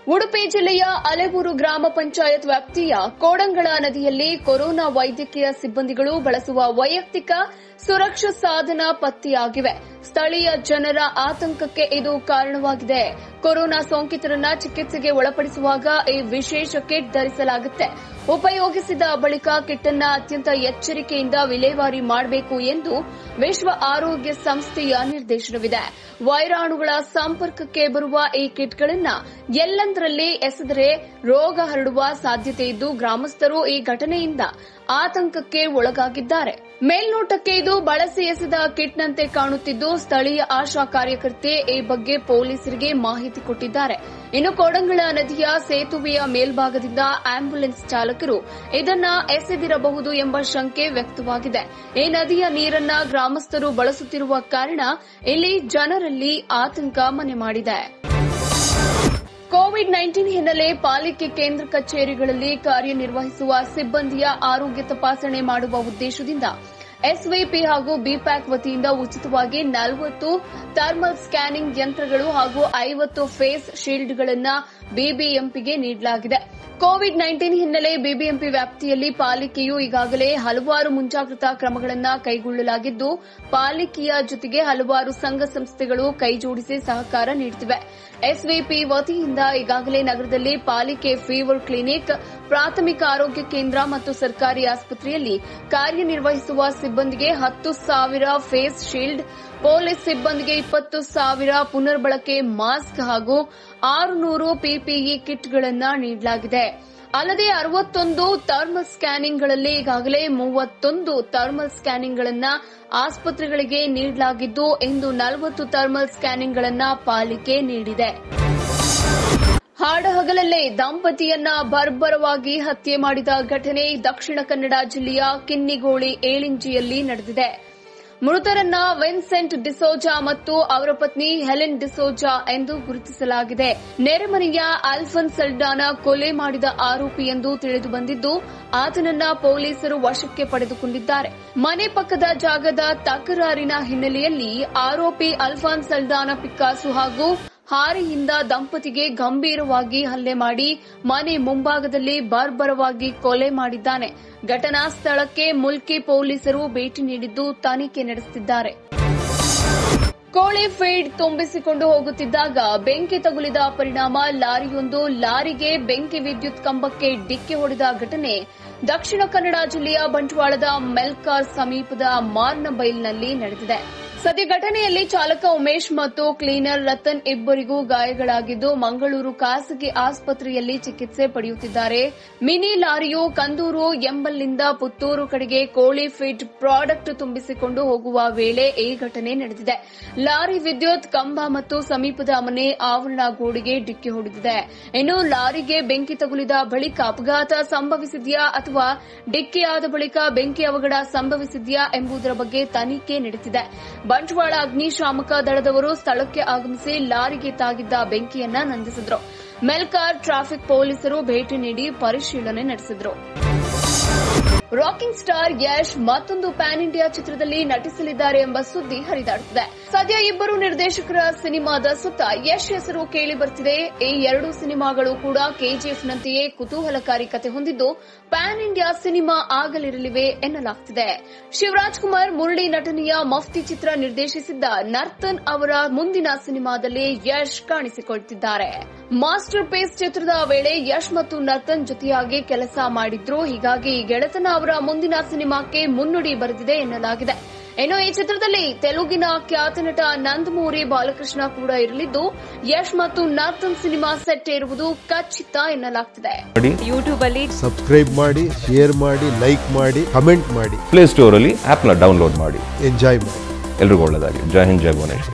ಉಡುಪಿ ಜಿಲ್ಲೆಯ ಅಲೆಬೂರು ಗ್ರಾಮ ಪಂಚಾಯತ್ ವ್ಯಾಪ್ತಿಯ ಕೋಡಂಗಳ ನದಿಯಲ್ಲಿ ಕೊರೋನಾ ವೈದ್ಯಕೀಯ ಸಿಬ್ಬಂದಿಗಳು ಬಳಸುವ ವೈಯಕ್ತಿಕ ಸುರಕ್ಷಾ ಸಾಧನ ಪತ್ತೆಯಾಗಿವೆ ಸ್ಥಳೀಯ ಜನರ ಆತಂಕಕ್ಕೆ ಇದು ಕಾರಣವಾಗಿದೆ ಕೊರೋನಾ ಸೋಂಕಿತರನ್ನ ಚಿಕಿತ್ಸೆಗೆ ಒಳಪಡಿಸುವಾಗ ಈ ವಿಶೇಷ ಕಿಟ್ ಧರಿಸಲಾಗುತ್ತೆ ಉಪಯೋಗಿಸಿದ ಬಳಿಕ ಕಿಟ್ ಅನ್ನ ಅತ್ಯಂತ ಎಚ್ಚರಿಕೆಯಿಂದ ವಿಲೇವಾರಿ ಮಾಡಬೇಕು ಎಂದು ವಿಶ್ವ ಆರೋಗ್ಯ ಸಂಸ್ಥೆಯ ನಿರ್ದೇಶನವಿದೆ ವೈರಾಣುಗಳ ಸಂಪರ್ಕಕ್ಕೆ ಬರುವ ಈ ಕಿಟ್ಗಳನ್ನ ಎಲ್ಲೆಂದರಲ್ಲಿ ಎಸೆದರೆ ರೋಗ ಹರಡುವ ಸಾಧ್ಯತೆ ಇದ್ದು ಗ್ರಾಮಸ್ಥರು ಈ ಘಟನೆಯಿಂದ ಆತಂಕಕ್ಕೆ ಒಳಗಾಗಿದ್ದಾರೆ ಮೇಲ್ನೋಟಕ್ಕೆ ಇದು ಬಳಸಿ ಎಸೆದ ಕಿಟ್ನಂತೆ ಕಾಣುತ್ತಿದ್ದು ಸ್ಥಳೀಯ ಆಶಾ ಕಾರ್ಯಕರ್ತೆ ಈ ಬಗ್ಗೆ ಪೊಲೀಸರಿಗೆ ಮಾಹಿತಿ ಕೊಟ್ಟಿದ್ದಾರೆ ಇನ್ನು ಕೋಡಂಗಳ ನದಿಯ ಸೇತುವೆಯ ಮೇಲ್ಭಾಗದಿಂದ ಆಂಬ್ಯುಲೆನ್ಸ್ ಚಾಲಕರು ಇದನ್ನ ಎಸೆದಿರಬಹುದು ಎಂಬ ಶಂಕೆ ವ್ಯಕ್ತವಾಗಿದೆ ಈ ನದಿಯ ನೀರನ್ನ ಗ್ರಾಮಸ್ಥರು ಬಳಸುತ್ತಿರುವ ಕಾರಣ ಇಲ್ಲಿ ಜನರಲ್ಲಿ ಆತಂಕ ಮನೆ ಮಾಡಿದೆ ಕೋವಿಡ್ ನೈನ್ಟೀನ್ ಹಿನ್ನೆಲೆ ಪಾಲಿಕೆ ಕೇಂದ್ರ ಕಚೇರಿಗಳಲ್ಲಿ ಕಾರ್ಯನಿರ್ವಹಿಸುವ ಸಿಬ್ಬಂದಿಯ ಆರೋಗ್ಯ ತಪಾಸಣೆ ಮಾಡುವ ಉದ್ದೇಶದಿಂದ ಎಸ್ವಿಪಿ ಹಾಗೂ ಬಿಪ್ಯಾಕ್ ವತಿಯಿಂದ ಉಚಿತವಾಗಿ ನಲವತ್ತು ಥರ್ಮಲ್ ಸ್ಕ್ಯಾನಿಂಗ್ ಯಂತ್ರಗಳು ಹಾಗೂ ಐವತ್ತು ಫೇಸ್ ಶೀಲ್ಡ್ಗಳನ್ನು ಬಿಬಿಎಂಪಿಗೆ ನೀಡಲಾಗಿದೆ ಕೋವಿಡ್ ನೈನ್ಟೀನ್ ಹಿನ್ನೆಲೆ ಬಿಬಿಎಂಪಿ ವ್ಯಾಪ್ತಿಯಲ್ಲಿ ಪಾಲಿಕೆಯು ಈಗಾಗಲೇ ಹಲವಾರು ಮುಂಜಾಗ್ರತಾ ಕ್ರಮಗಳನ್ನು ಕೈಗೊಳ್ಳಲಾಗಿದ್ದು ಪಾಲಿಕೆಯ ಜೊತೆಗೆ ಹಲವಾರು ಸಂಘ ಸಂಸ್ಥೆಗಳು ಕೈಜೋಡಿಸಿ ಸಹಕಾರ ನೀಡುತ್ತಿವೆ ಎಸ್ವಿಪಿ ವತಿಯಿಂದ ಈಗಾಗಲೇ ನಗರದಲ್ಲಿ ಪಾಲಿಕೆ ಫೀವರ್ ಕ್ಲಿನಿಕ್ ಪ್ರಾಥಮಿಕ ಆರೋಗ್ಯ ಕೇಂದ್ರ ಮತ್ತು ಸರ್ಕಾರಿ ಆಸ್ಪತ್ರೆಯಲ್ಲಿ ಕಾರ್ಯನಿರ್ವಹಿಸುವ ಸಿಬ್ಬಂದಿಗೆ ಹತ್ತು ಸಾವಿರ ಫೇಸ್ ಶೀಲ್ಡ್ ಪೊಲೀಸ್ ಸಿಬ್ಬಂದಿಗೆ ಇಪ್ಪತ್ತು ಸಾವಿರ ಪುನರ್ಬಳಕೆ ಮಾಸ್ಕ್ ಹಾಗೂ ಆರುನೂರು ಪಿಪಿಇ ಕಿಟ್ಗಳನ್ನು ನೀಡಲಾಗಿದೆ ಅಲ್ಲದೆ ಅರವತ್ತೊಂದು ಥರ್ಮಲ್ ಸ್ಕ್ಯಾನಿಂಗ್ಗಳಲ್ಲಿ ಈಗಾಗಲೇ ಮೂವತ್ತೊಂದು ಥರ್ಮಲ್ ಸ್ಕ್ಯಾನಿಂಗ್ಗಳನ್ನು ಆಸ್ಪತ್ರೆಗಳಿಗೆ ನೀಡಲಾಗಿದ್ದು ಇಂದು ನಲವತ್ತು ಥರ್ಮಲ್ ಸ್ಕ್ಯಾನಿಂಗ್ಗಳನ್ನು ಪಾಲಿಕೆ ನೀಡಿದೆ ಹಾಡಹಗಲಲ್ಲೇ ದಂಪತಿಯನ್ನ ಬರ್ಬರವಾಗಿ ಹತ್ಯೆ ಮಾಡಿದ ಘಟನೆ ದಕ್ಷಿಣ ಕನ್ನಡ ಜಿಲ್ಲೆಯ ಕಿನ್ನಿಗೋಳಿ ಏಳಿಂಜಿಯಲ್ಲಿ ನಡೆದಿದೆ ಮೃತರನ್ನ ವಿನ್ಸೆಂಟ್ ಡಿಸೋಜಾ ಮತ್ತು ಅವರ ಪತ್ನಿ ಹೆಲೆನ್ ಡಿಸೋಜಾ ಎಂದು ಗುರುತಿಸಲಾಗಿದೆ ನೆರೆಮನೆಯ ಆಲ್ಫನ್ ಸಲ್ಡಾನ ಕೊಲೆ ಮಾಡಿದ ಆರೋಪಿ ಎಂದು ತಿಳಿದು ಬಂದಿದ್ದು ಆತನನ್ನ ಪೊಲೀಸರು ವಶಕ್ಕೆ ಪಡೆದುಕೊಂಡಿದ್ದಾರೆ ಮನೆ ಪಕ್ಕದ ಜಾಗದ ತಕರಾರಿನ ಹಿನ್ನೆಲೆಯಲ್ಲಿ ಆರೋಪಿ ಅಲ್ಫಾನ್ ಸಲ್ಡಾನ ಪಿಕ್ಕಾಸು ಹಾಗೂ ಹಾರಿಯಿಂದ ದಂಪತಿಗೆ ಗಂಭೀರವಾಗಿ ಹಲ್ಲೆ ಮಾಡಿ ಮನೆ ಮುಂಭಾಗದಲ್ಲಿ ಬರ್ಬರವಾಗಿ ಕೊಲೆ ಮಾಡಿದ್ದಾನೆ ಘಟನಾ ಸ್ಥಳಕ್ಕೆ ಮುಲ್ಕಿ ಪೊಲೀಸರು ಭೇಟಿ ನೀಡಿದ್ದು ತನಿಖೆ ನಡೆಸುತ್ತಿದ್ದಾರೆ ಕೋಳಿ ಫೀಡ್ ತುಂಬಿಸಿಕೊಂಡು ಹೋಗುತ್ತಿದ್ದಾಗ ಬೆಂಕಿ ತಗುಲಿದ ಪರಿಣಾಮ ಲಾರಿಯೊಂದು ಲಾರಿಗೆ ಬೆಂಕಿ ವಿದ್ಯುತ್ ಕಂಬಕ್ಕೆ ಡಿಕ್ಕಿ ಹೊಡೆದ ಘಟನೆ ದಕ್ಷಿಣ ಕನ್ನಡ ಜಿಲ್ಲೆಯ ಬಂಟ್ವಾಳದ ಮೆಲ್ಕಾರ್ ಸಮೀಪದ ಮಾರ್ನಬೈಲ್ನಲ್ಲಿ ನಡೆದಿದೆ ಸದ್ಯ ಘಟನೆಯಲ್ಲಿ ಚಾಲಕ ಉಮೇಶ್ ಮತ್ತು ಕ್ಲೀನರ್ ರತನ್ ಇಬ್ಬರಿಗೂ ಗಾಯಗಳಾಗಿದ್ದು ಮಂಗಳೂರು ಖಾಸಗಿ ಆಸ್ಪತ್ರೆಯಲ್ಲಿ ಚಿಕಿತ್ಸೆ ಪಡೆಯುತ್ತಿದ್ದಾರೆ ಮಿನಿ ಲಾರಿಯು ಕಂದೂರು ಎಂಬಲ್ಲಿಂದ ಪುತ್ತೂರು ಕಡೆಗೆ ಕೋಳಿ ಫೀಡ್ ಪ್ರಾಡಕ್ಟ್ ತುಂಬಿಸಿಕೊಂಡು ಹೋಗುವ ವೇಳೆ ಈ ಘಟನೆ ನಡೆದಿದೆ ಲಾರಿ ವಿದ್ಯುತ್ ಕಂಬ ಮತ್ತು ಸಮೀಪದ ಮನೆ ಆವರಣ ಗೋಡೆಗೆ ಡಿಕ್ಕಿ ಹೊಡೆದಿದೆ ಇನ್ನು ಲಾರಿಗೆ ಬೆಂಕಿ ತಗುಲಿದ ಬಳಿಕ ಅಪಘಾತ ಸಂಭವಿಸಿದೆಯಾ ಅಥವಾ ಡಿಕ್ಕಿಯಾದ ಬಳಿಕ ಬೆಂಕಿ ಅವಘಡ ಸಂಭವಿಸಿದೆಯಾ ಎಂಬುದರ ಬಗ್ಗೆ ತನಿಖೆ ನಡೆಸಿದೆ ಬಂಟ್ವಾಳ ಅಗ್ನಿಶಾಮಕ ದಳದವರು ಸ್ಥಳಕ್ಕೆ ಆಗಮಿಸಿ ಲಾರಿಗೆ ತಾಗಿದ್ದ ಬೆಂಕಿಯನ್ನ ನಂದಿಸಿದ್ರು ಮೆಲ್ಕಾರ್ ಟ್ರಾಫಿಕ್ ಪೊಲೀಸರು ಭೇಟಿ ನೀಡಿ ಪರಿಶೀಲನೆ ನಡೆಸಿದ್ರು ರಾಕಿಂಗ್ ಸ್ಟಾರ್ ಯಶ್ ಮತ್ತೊಂದು ಪ್ಯಾನ್ ಇಂಡಿಯಾ ಚಿತ್ರದಲ್ಲಿ ನಟಿಸಲಿದ್ದಾರೆ ಎಂಬ ಸುದ್ದಿ ಹರಿದಾಡುತ್ತಿದೆ ಸದ್ಯ ಇಬ್ಬರು ನಿರ್ದೇಶಕರ ಸಿನಿಮಾದ ಸುತ್ತ ಯಶ್ ಹೆಸರು ಕೇಳಿ ಬರ್ತಿದೆ ಈ ಎರಡು ಸಿನಿಮಾಗಳು ಕೂಡ ಕೆಜಿಎಫ್ನಂತೆಯೇ ಕುತೂಹಲಕಾರಿ ಕತೆ ಹೊಂದಿದ್ದು ಪ್ಯಾನ್ ಇಂಡಿಯಾ ಸಿನಿಮಾ ಆಗಲಿರಲಿವೆ ಎನ್ನಲಾಗ್ತಿದೆ ಶಿವರಾಜ್ ಕುಮಾರ್ ಮುರಳಿ ನಟನೆಯ ಮಫ್ತಿ ಚಿತ್ರ ನಿರ್ದೇಶಿಸಿದ್ದ ನರ್ತನ್ ಅವರ ಮುಂದಿನ ಸಿನಿಮಾದಲ್ಲಿ ಯಶ್ ಕಾಣಿಸಿಕೊಳ್ತಿದ್ದಾರೆ ಮಾಸ್ಟರ್ ಪೀಸ್ ಚಿತ್ರದ ವೇಳೆ ಯಶ್ ಮತ್ತು ನರ್ತನ್ ಜೊತೆಯಾಗಿ ಕೆಲಸ ಮಾಡಿದ್ರು ಹೀಗಾಗಿ ಈ ಗೆಳೆತನ ಅವರ ಮುಂದಿನ ಸಿನಿಮಾಕ್ಕೆ ಮುನ್ನುಡಿ ಬರೆದಿದೆ ಎನ್ನಲಾಗಿದೆ ಇನ್ನು ಈ ಚಿತ್ರದಲ್ಲಿ ತೆಲುಗಿನ ಖ್ಯಾತ ನಟ ನಂದಮೂರಿ ಬಾಲಕೃಷ್ಣ ಕೂಡ ಇರಲಿದ್ದು ಯಶ್ ಮತ್ತು ನರ್ತನ್ ಸಿನಿಮಾ ಸೆಟ್ ಇರುವುದು ಖಚಿತ ಎನ್ನಲಾಗ್ತಿದೆ ಮಾಡಿ ಯೂಟ್ಯೂಬ್ ಅಲ್ಲಿ ಸಬ್ಸ್ಕ್ರೈಬ್ ಮಾಡಿ ಶೇರ್ ಮಾಡಿ ಲೈಕ್ ಮಾಡಿ ಕಮೆಂಟ್ ಮಾಡಿ ಪ್ಲೇ ಸ್ಟೋರಲ್ಲಿ ಆ್ಯಪ್ನ ಡೌನ್ಲೋಡ್ ಮಾಡಿ ಎಂಜಾಯ್ ಮಾಡಿ ಎಲ್ರಿಗೂ ಒಳ್ಳೆಯದಾಗಲಿ ಜೈ ಹಿಂದ್ ಜೈ ಭುವನೇಶ್ವರ್